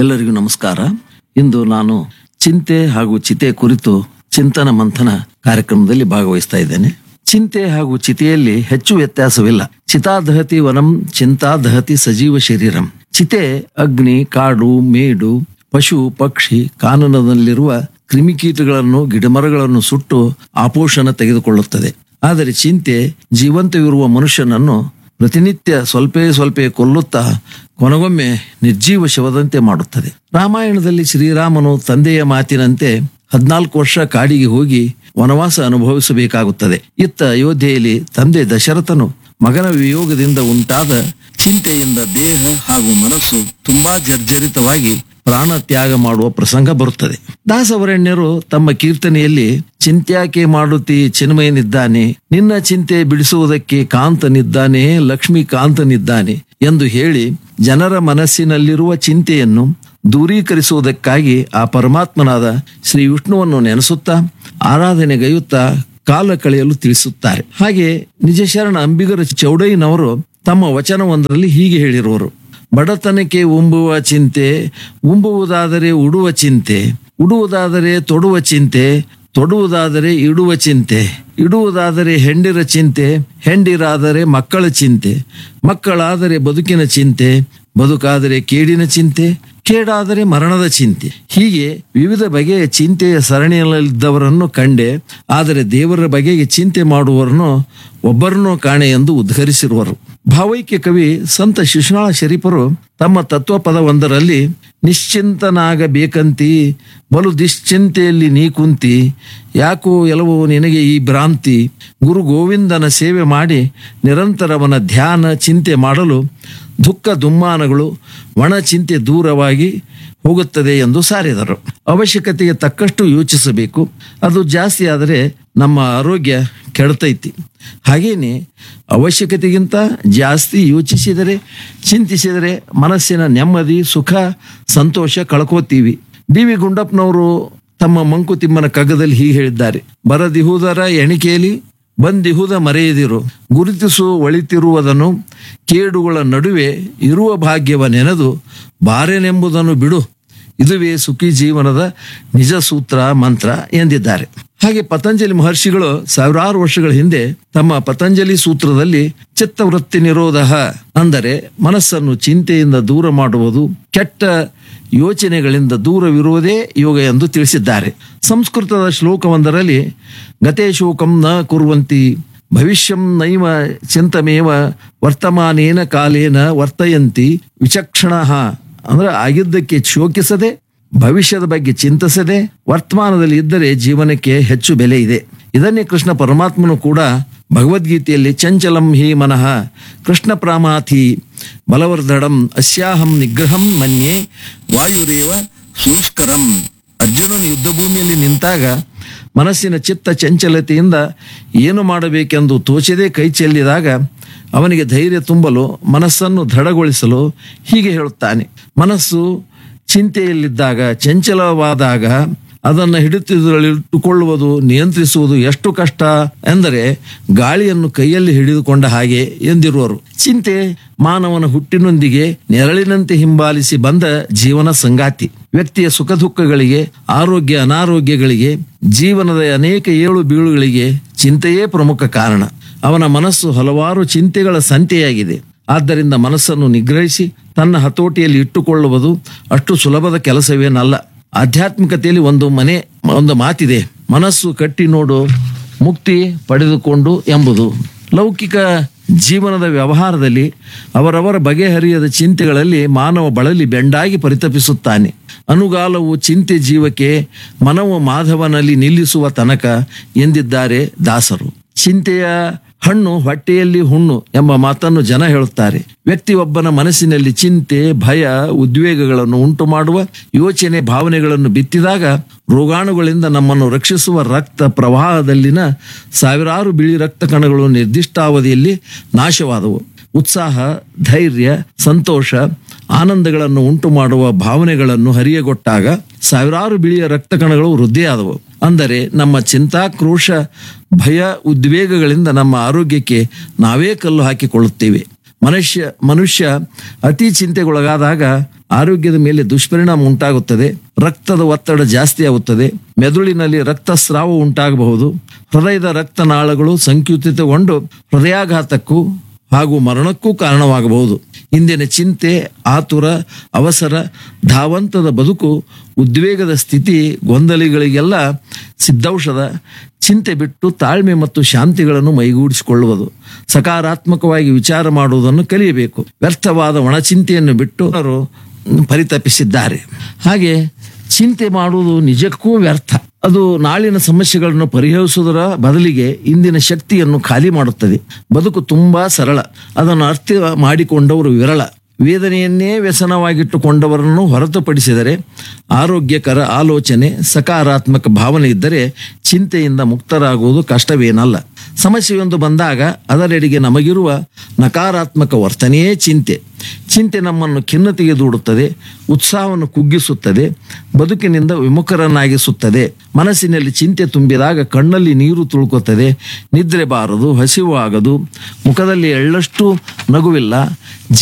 ಎಲ್ಲರಿಗೂ ನಮಸ್ಕಾರ ಇಂದು ನಾನು ಚಿಂತೆ ಹಾಗೂ ಚಿತೆ ಕುರಿತು ಚಿಂತನ ಮಂಥನ ಕಾರ್ಯಕ್ರಮದಲ್ಲಿ ಭಾಗವಹಿಸ್ತಾ ಇದ್ದೇನೆ ಚಿಂತೆ ಹಾಗೂ ಚಿತೆಯಲ್ಲಿ ಹೆಚ್ಚು ವ್ಯತ್ಯಾಸವಿಲ್ಲ ಚಿತಾದಹತಿ ವನಂ ಚಿಂತಾದಹತಿ ಸಜೀವ ಶರೀರಂ ಚಿತೆ ಅಗ್ನಿ ಕಾಡು ಮೇಡು ಪಶು ಪಕ್ಷಿ ಕಾನನದಲ್ಲಿರುವ ಕ್ರಿಮಿಕೀಟಗಳನ್ನು ಗಿಡಮರಗಳನ್ನು ಸುಟ್ಟು ಆಪೋಷಣ ತೆಗೆದುಕೊಳ್ಳುತ್ತದೆ ಆದರೆ ಚಿಂತೆ ಜೀವಂತವಿರುವ ಮನುಷ್ಯನನ್ನು ಪ್ರತಿನಿತ್ಯ ಸ್ವಲ್ಪೇ ಸ್ವಲ್ಪೇ ಕೊಲ್ಲುತ್ತಾ ಕೊನೆಗೊಮ್ಮೆ ನಿರ್ಜೀವ ಶವದಂತೆ ಮಾಡುತ್ತದೆ ರಾಮಾಯಣದಲ್ಲಿ ಶ್ರೀರಾಮನು ತಂದೆಯ ಮಾತಿನಂತೆ ಹದ್ನಾಲ್ಕು ವರ್ಷ ಕಾಡಿಗೆ ಹೋಗಿ ವನವಾಸ ಅನುಭವಿಸಬೇಕಾಗುತ್ತದೆ ಇತ್ತ ಅಯೋಧ್ಯೆಯಲ್ಲಿ ತಂದೆ ದಶರಥನು ಮಗನ ವಿಯೋಗದಿಂದ ಉಂಟಾದ ಚಿಂತೆಯಿಂದ ದೇಹ ಹಾಗೂ ಮನಸ್ಸು ತುಂಬಾ ಜರ್ಜರಿತವಾಗಿ ಪ್ರಾಣ ತ್ಯಾಗ ಮಾಡುವ ಪ್ರಸಂಗ ಬರುತ್ತದೆ ದಾಸವರಣ್ಯರು ತಮ್ಮ ಕೀರ್ತನೆಯಲ್ಲಿ ಚಿಂತ್ಯಾಕೆ ಮಾಡುತ್ತಿ ಚಿನ್ಮಯನಿದ್ದಾನೆ ನಿನ್ನ ಚಿಂತೆ ಬಿಡಿಸುವುದಕ್ಕೆ ಕಾಂತನಿದ್ದಾನೆ ಲಕ್ಷ್ಮೀ ಕಾಂತನಿದ್ದಾನೆ ಎಂದು ಹೇಳಿ ಜನರ ಮನಸ್ಸಿನಲ್ಲಿರುವ ಚಿಂತೆಯನ್ನು ದೂರೀಕರಿಸುವುದಕ್ಕಾಗಿ ಆ ಪರಮಾತ್ಮನಾದ ಶ್ರೀ ವಿಷ್ಣುವನ್ನು ನೆನೆಸುತ್ತಾ ಆರಾಧನೆಗೈಯುತ್ತಾ ಕಾಲ ಕಳೆಯಲು ತಿಳಿಸುತ್ತಾರೆ ಹಾಗೆ ನಿಜಶರಣ ಅಂಬಿಗರ ಚೌಡಯ್ಯನವರು ತಮ್ಮ ವಚನವೊಂದರಲ್ಲಿ ಹೀಗೆ ಹೇಳಿರುವರು ಬಡತನಕ್ಕೆ ಉಂಬುವ ಚಿಂತೆ ಉಂಬುವುದಾದರೆ ಉಡುವ ಚಿಂತೆ ಉಡುವುದಾದರೆ ತೊಡುವ ಚಿಂತೆ ತೊಡುವುದಾದರೆ ಇಡುವ ಚಿಂತೆ ಇಡುವುದಾದರೆ ಹೆಂಡಿರ ಚಿಂತೆ ಹೆಂಡಿರಾದರೆ ಮಕ್ಕಳ ಚಿಂತೆ ಮಕ್ಕಳಾದರೆ ಬದುಕಿನ ಚಿಂತೆ ಬದುಕಾದರೆ ಕೇಡಿನ ಚಿಂತೆ ಕೇಡಾದರೆ ಮರಣದ ಚಿಂತೆ ಹೀಗೆ ವಿವಿಧ ಬಗೆಯ ಚಿಂತೆಯ ಸರಣಿಯಲ್ಲಿದ್ದವರನ್ನು ಕಂಡೆ ಆದರೆ ದೇವರ ಬಗೆಗೆ ಚಿಂತೆ ಮಾಡುವವರನ್ನು ಒಬ್ಬರನ್ನೂ ಕಾಣೆ ಎಂದು ಉದ್ಘರಿಸಿರುವರು ಭಾವೈಕ್ಯ ಕವಿ ಸಂತ ಶಿಶುನಾಳ ಶರೀಫರು ತಮ್ಮ ತತ್ವಪದವೊಂದರಲ್ಲಿ ನಿಶ್ಚಿಂತನಾಗಬೇಕಂತಿ ಬಲು ದುಶ್ಚಿಂತೆಯಲ್ಲಿ ನೀ ಕುಂತಿ ಯಾಕೋ ಎಲ್ಲವೋ ನಿನಗೆ ಈ ಭ್ರಾಂತಿ ಗುರು ಗೋವಿಂದನ ಸೇವೆ ಮಾಡಿ ನಿರಂತರವನ ಧ್ಯಾನ ಚಿಂತೆ ಮಾಡಲು ದುಃಖ ದುಮ್ಮಾನಗಳು ಒಣ ಚಿಂತೆ ದೂರವಾಗಿ ಹೋಗುತ್ತದೆ ಎಂದು ಸಾರಿದರು ಅವಶ್ಯಕತೆಗೆ ತಕ್ಕಷ್ಟು ಯೋಚಿಸಬೇಕು ಅದು ಜಾಸ್ತಿ ಆದರೆ ನಮ್ಮ ಆರೋಗ್ಯ ಕೆಡ್ತೈತಿ ಹಾಗೇನೆ ಅವಶ್ಯಕತೆಗಿಂತ ಜಾಸ್ತಿ ಯೋಚಿಸಿದರೆ ಚಿಂತಿಸಿದರೆ ಮನಸ್ಸಿನ ನೆಮ್ಮದಿ ಸುಖ ಸಂತೋಷ ಕಳ್ಕೋತೀವಿ ಡಿ ವಿ ಗುಂಡಪ್ಪನವರು ತಮ್ಮ ಮಂಕುತಿಮ್ಮನ ಕಗ್ಗದಲ್ಲಿ ಹೀಗೆ ಹೇಳಿದ್ದಾರೆ ಬರದಿಹುದರ ಎಣಿಕೆಯಲ್ಲಿ ಬಂದಿಹುದ ಮರೆಯದಿರು ಗುರುತಿಸು ಒಳಿತಿರುವುದನ್ನು ಕೇಡುಗಳ ನಡುವೆ ಇರುವ ಭಾಗ್ಯವ ನೆನೆದು ಬಾರೆನೆಂಬುದನ್ನು ಬಿಡು ಇದುವೇ ಸುಖಿ ಜೀವನದ ನಿಜ ಸೂತ್ರ ಮಂತ್ರ ಎಂದಿದ್ದಾರೆ ಹಾಗೆ ಪತಂಜಲಿ ಮಹರ್ಷಿಗಳು ಸಾವಿರಾರು ವರ್ಷಗಳ ಹಿಂದೆ ತಮ್ಮ ಪತಂಜಲಿ ಸೂತ್ರದಲ್ಲಿ ಚಿತ್ತವೃತ್ತಿ ನಿರೋಧ ಅಂದರೆ ಮನಸ್ಸನ್ನು ಚಿಂತೆಯಿಂದ ದೂರ ಮಾಡುವುದು ಕೆಟ್ಟ ಯೋಚನೆಗಳಿಂದ ದೂರವಿರುವುದೇ ಯೋಗ ಎಂದು ತಿಳಿಸಿದ್ದಾರೆ ಸಂಸ್ಕೃತದ ಶ್ಲೋಕವೊಂದರಲ್ಲಿ ಗತೆ ಶೋಕಂ ನ ಕುರುವಂತಿ ಭವಿಷ್ಯಂ ನೈವ ಚಿಂತಮೇವ ವರ್ತಮಾನೇನ ಕಾಲೇನ ವರ್ತಯಂತಿ ವಿಚಕ್ಷಣ ಅಂದ್ರೆ ಆಗಿದ್ದಕ್ಕೆ ಶೋಕಿಸದೆ ಭವಿಷ್ಯದ ಬಗ್ಗೆ ಚಿಂತಿಸದೆ ವರ್ತಮಾನದಲ್ಲಿ ಇದ್ದರೆ ಜೀವನಕ್ಕೆ ಹೆಚ್ಚು ಬೆಲೆ ಇದೆ ಇದನ್ನೇ ಕೃಷ್ಣ ಪರಮಾತ್ಮನು ಕೂಡ ಭಗವದ್ಗೀತೆಯಲ್ಲಿ ಚಂಚಲಂ ಹಿ ಮನಃ ಕೃಷ್ಣ ಪ್ರಾಮಾಥಿ ಬಲವರ್ಧಡಂ ಅಸ್ಯಾಹಂ ನಿಗ್ರಹಂ ಮನ್ಯೆ ವಾಯುರೇವ ಸೋಷ್ಕರಂ ಅರ್ಜುನನು ಯುದ್ಧ ಭೂಮಿಯಲ್ಲಿ ನಿಂತಾಗ ಮನಸ್ಸಿನ ಚಿತ್ತ ಚಂಚಲತೆಯಿಂದ ಏನು ಮಾಡಬೇಕೆಂದು ತೋಚದೆ ಕೈ ಚೆಲ್ಲಿದಾಗ ಅವನಿಗೆ ಧೈರ್ಯ ತುಂಬಲು ಮನಸ್ಸನ್ನು ದೃಢಗೊಳಿಸಲು ಹೀಗೆ ಹೇಳುತ್ತಾನೆ ಮನಸ್ಸು ಚಿಂತೆಯಲ್ಲಿದ್ದಾಗ ಚಂಚಲವಾದಾಗ ಅದನ್ನು ಹಿಡಿತಿಟ್ಟುಕೊಳ್ಳುವುದು ನಿಯಂತ್ರಿಸುವುದು ಎಷ್ಟು ಕಷ್ಟ ಎಂದರೆ ಗಾಳಿಯನ್ನು ಕೈಯಲ್ಲಿ ಹಿಡಿದುಕೊಂಡ ಹಾಗೆ ಎಂದಿರುವರು ಚಿಂತೆ ಮಾನವನ ಹುಟ್ಟಿನೊಂದಿಗೆ ನೆರಳಿನಂತೆ ಹಿಂಬಾಲಿಸಿ ಬಂದ ಜೀವನ ಸಂಗಾತಿ ವ್ಯಕ್ತಿಯ ಸುಖ ದುಃಖಗಳಿಗೆ ಆರೋಗ್ಯ ಅನಾರೋಗ್ಯಗಳಿಗೆ ಜೀವನದ ಅನೇಕ ಏಳು ಬೀಳುಗಳಿಗೆ ಚಿಂತೆಯೇ ಪ್ರಮುಖ ಕಾರಣ ಅವನ ಮನಸ್ಸು ಹಲವಾರು ಚಿಂತೆಗಳ ಸಂತೆಯಾಗಿದೆ ಆದ್ದರಿಂದ ಮನಸ್ಸನ್ನು ನಿಗ್ರಹಿಸಿ ತನ್ನ ಹತೋಟಿಯಲ್ಲಿ ಇಟ್ಟುಕೊಳ್ಳುವುದು ಅಷ್ಟು ಸುಲಭದ ಕೆಲಸವೇನಲ್ಲ ಆಧ್ಯಾತ್ಮಿಕತೆಯಲ್ಲಿ ಒಂದು ಮನೆ ಒಂದು ಮಾತಿದೆ ಮನಸ್ಸು ಕಟ್ಟಿ ನೋಡು ಮುಕ್ತಿ ಪಡೆದುಕೊಂಡು ಎಂಬುದು ಲೌಕಿಕ ಜೀವನದ ವ್ಯವಹಾರದಲ್ಲಿ ಅವರವರ ಬಗೆಹರಿಯದ ಚಿಂತೆಗಳಲ್ಲಿ ಮಾನವ ಬಳಲಿ ಬೆಂಡಾಗಿ ಪರಿತಪಿಸುತ್ತಾನೆ ಅನುಗಾಲವು ಚಿಂತೆ ಜೀವಕ್ಕೆ ಮನವ ಮಾಧವನಲ್ಲಿ ನಿಲ್ಲಿಸುವ ತನಕ ಎಂದಿದ್ದಾರೆ ದಾಸರು ಚಿಂತೆಯ ಹಣ್ಣು ಹೊಟ್ಟೆಯಲ್ಲಿ ಹುಣ್ಣು ಎಂಬ ಮಾತನ್ನು ಜನ ಹೇಳುತ್ತಾರೆ ವ್ಯಕ್ತಿಯೊಬ್ಬನ ಮನಸ್ಸಿನಲ್ಲಿ ಚಿಂತೆ ಭಯ ಉದ್ವೇಗಗಳನ್ನು ಉಂಟು ಮಾಡುವ ಯೋಚನೆ ಭಾವನೆಗಳನ್ನು ಬಿತ್ತಿದಾಗ ರೋಗಾಣುಗಳಿಂದ ನಮ್ಮನ್ನು ರಕ್ಷಿಸುವ ರಕ್ತ ಪ್ರವಾಹದಲ್ಲಿನ ಸಾವಿರಾರು ಬಿಳಿ ರಕ್ತ ಕಣಗಳು ನಿರ್ದಿಷ್ಟಾವಧಿಯಲ್ಲಿ ನಾಶವಾದವು ಉತ್ಸಾಹ ಧೈರ್ಯ ಸಂತೋಷ ಆನಂದಗಳನ್ನು ಉಂಟು ಮಾಡುವ ಭಾವನೆಗಳನ್ನು ಹರಿಯಗೊಟ್ಟಾಗ ಸಾವಿರಾರು ಬಿಳಿಯ ರಕ್ತ ಕಣಗಳು ವೃದ್ಧಿಯಾದವು ಅಂದರೆ ನಮ್ಮ ಚಿಂತಾಕ್ರೋಶ ಭಯ ಉದ್ವೇಗಗಳಿಂದ ನಮ್ಮ ಆರೋಗ್ಯಕ್ಕೆ ನಾವೇ ಕಲ್ಲು ಹಾಕಿಕೊಳ್ಳುತ್ತೇವೆ ಮನುಷ್ಯ ಮನುಷ್ಯ ಅತಿ ಚಿಂತೆಗೊಳಗಾದಾಗ ಆರೋಗ್ಯದ ಮೇಲೆ ದುಷ್ಪರಿಣಾಮ ಉಂಟಾಗುತ್ತದೆ ರಕ್ತದ ಒತ್ತಡ ಜಾಸ್ತಿ ಆಗುತ್ತದೆ ಮೆದುಳಿನಲ್ಲಿ ರಕ್ತಸ್ರಾವ ಉಂಟಾಗಬಹುದು ಹೃದಯದ ರಕ್ತನಾಳಗಳು ಸಂಕುಚಿತಗೊಂಡು ಹೃದಯಾಘಾತಕ್ಕೂ ಹಾಗೂ ಮರಣಕ್ಕೂ ಕಾರಣವಾಗಬಹುದು ಇಂದಿನ ಚಿಂತೆ ಆತುರ ಅವಸರ ಧಾವಂತದ ಬದುಕು ಉದ್ವೇಗದ ಸ್ಥಿತಿ ಗೊಂದಲಿಗಳಿಗೆಲ್ಲ ಸಿದ್ಧೌಷಧ ಚಿಂತೆ ಬಿಟ್ಟು ತಾಳ್ಮೆ ಮತ್ತು ಶಾಂತಿಗಳನ್ನು ಮೈಗೂಡಿಸಿಕೊಳ್ಳುವುದು ಸಕಾರಾತ್ಮಕವಾಗಿ ವಿಚಾರ ಮಾಡುವುದನ್ನು ಕಲಿಯಬೇಕು ವ್ಯರ್ಥವಾದ ಒಣಚಿಂತೆಯನ್ನು ಬಿಟ್ಟು ಅವರು ಪರಿತಪಿಸಿದ್ದಾರೆ ಹಾಗೆ ಚಿಂತೆ ಮಾಡುವುದು ನಿಜಕ್ಕೂ ವ್ಯರ್ಥ ಅದು ನಾಳಿನ ಸಮಸ್ಯೆಗಳನ್ನು ಪರಿಹರಿಸುವುದರ ಬದಲಿಗೆ ಇಂದಿನ ಶಕ್ತಿಯನ್ನು ಖಾಲಿ ಮಾಡುತ್ತದೆ ಬದುಕು ತುಂಬಾ ಸರಳ ಅದನ್ನು ಅರ್ಥ ಮಾಡಿಕೊಂಡವರು ವಿರಳ ವೇದನೆಯನ್ನೇ ವ್ಯಸನವಾಗಿಟ್ಟುಕೊಂಡವರನ್ನು ಹೊರತುಪಡಿಸಿದರೆ ಆರೋಗ್ಯಕರ ಆಲೋಚನೆ ಸಕಾರಾತ್ಮಕ ಭಾವನೆ ಇದ್ದರೆ ಚಿಂತೆಯಿಂದ ಮುಕ್ತರಾಗುವುದು ಕಷ್ಟವೇನಲ್ಲ ಸಮಸ್ಯೆಯೊಂದು ಬಂದಾಗ ಅದರೆಡೆಗೆ ನಮಗಿರುವ ನಕಾರಾತ್ಮಕ ವರ್ತನೆಯೇ ಚಿಂತೆ ಚಿಂತೆ ನಮ್ಮನ್ನು ಖಿನ್ನತೆಗೆ ದೂಡುತ್ತದೆ ಉತ್ಸಾಹವನ್ನು ಕುಗ್ಗಿಸುತ್ತದೆ ಬದುಕಿನಿಂದ ವಿಮುಖರನ್ನಾಗಿಸುತ್ತದೆ ಮನಸ್ಸಿನಲ್ಲಿ ಚಿಂತೆ ತುಂಬಿದಾಗ ಕಣ್ಣಲ್ಲಿ ನೀರು ತುಳುಕುತ್ತದೆ ನಿದ್ರೆ ಬಾರದು ಹಸಿವು ಆಗದು ಮುಖದಲ್ಲಿ ಎಳ್ಳಷ್ಟು ನಗುವಿಲ್ಲ